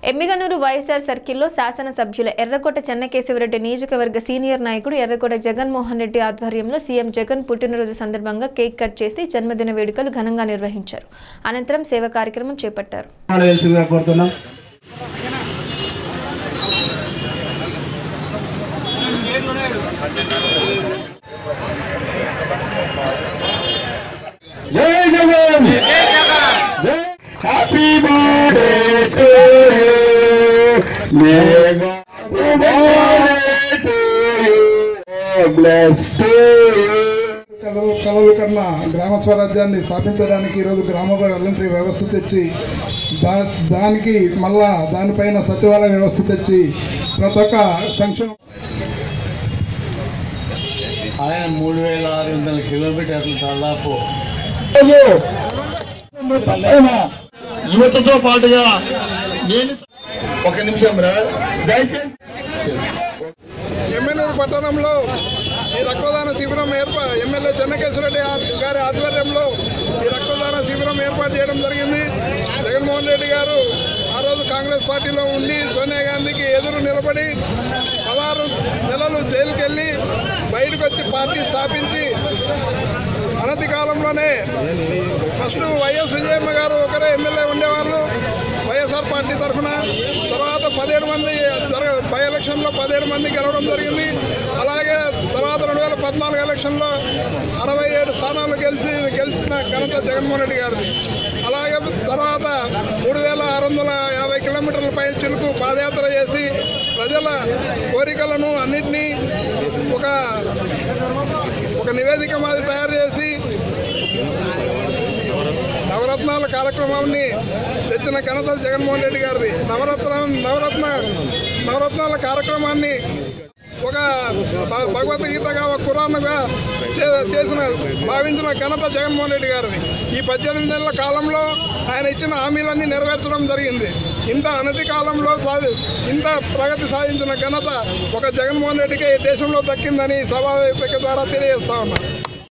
ఎమ్మిగనూరు వైఎస్ఆర్ సర్కిల్లో శాసనసభ్యుల ఎర్రకోట చెన్నకేశవరెడ్డి నియోజకవర్గ సీనియర్ నాయకుడు ఎర్రకోట జగన్మోహన్ రెడ్డి ఆధ్వర్యంలో సీఎం జగన్ పుట్టినరోజు సందర్భంగా కేక్ కట్ చేసి జన్మదిన వేడుకలు ఘనంగా నిర్వహించారు అనంతరం సేవ కార్యక్రమం చేపట్టారు వేయాల్సిందిగా కోరుతున్నాం జై Jagan happy birthday to you bless to కలలు కలలు కన్నా గ్రామ స్వరాజ్యాన్ని స్థాపించడానికి ఈరోజు గ్రామ వాలంటరీ వ్యవస్థ తెచ్చి దా దానికి మళ్ళా దానిపైన సచివాలయ వ్యవస్థ తెచ్చి ప్రతి ఒక్క సంక్షేమ ఆయన మూడు వేల ఆరు వందల కిలోమీటర్లు దాదాపు యువతతో పాటుగా నేను ఒక నిమిషం రా దయచేసి ఎమ్మెల్యేరు పట్టణంలో ఈ రక్తదాన శిబిరం ఏర్పా ఎమ్మెల్యే చెన్నకేశ్వరరెడ్డి గారి ఆధ్వర్యంలో ఈ రక్తదాన శిబిరం ఏర్పాటు చేయడం జరిగింది జగన్మోహన్ రెడ్డి గారు ఆ రోజు కాంగ్రెస్ పార్టీలో ఉండి సోనియా గాంధీకి ఎదురు నిలబడి పదహారు నెలలు జైలుకి వెళ్ళి బయటకు వచ్చి పార్టీ స్థాపించి అనతి కాలంలోనే ఫస్ట్ వైఎస్ విజయమ్మ గారు ఒకరే ఎమ్మెల్యే ఉండేవాళ్ళు వైఎస్ఆర్ పార్టీ తరఫున తర్వాత పదిహేడు మంది జరగ బై ఎలక్షన్లో పదిహేడు మంది గెలవడం జరిగింది అలాగే తర్వాత రెండు వేల పద్నాలుగు ఎలక్షన్లో అరవై ఏడు స్థానాలు గెలిచి గెలిచిన ఘనత జగన్మోహన్ రెడ్డి గారిది అలాగే తర్వాత మూడు వేల ఆరు వందల యాభై కిలోమీటర్ల పై చిలుకు పాదయాత్ర చేసి ప్రజల కోరికలను అన్నింటినీ ఒక ఒక నివేదిక మాది తయారు చేసి నవరత్నాల కార్యక్రమాన్ని తెచ్చిన ఘనత జగన్మోహన్ రెడ్డి గారిది నవరత్న నవరత్న నవరత్నాల కార్యక్రమాన్ని ఒక భ- భగవద్గీతగా ఒక కురాన్గా చే- చేసిన భావించిన ఘనత జగన్మోహన్ రెడ్డి గారిది ఈ పద్దెనిమిది నెలల కాలంలో ఆయన ఇచ్చిన హామీలన్నీ నెరవేర్చడం జరిగింది ఇంత అనతి కాలంలో సాధి ఇంత ప్రగతి సాధించిన ఘనత ఒక జగన్మోహన్ రెడ్డికి ఈ దేశంలో దక్కిందని సభా వేదిక ద్వారా తెలియజేస్తా ఉన్నా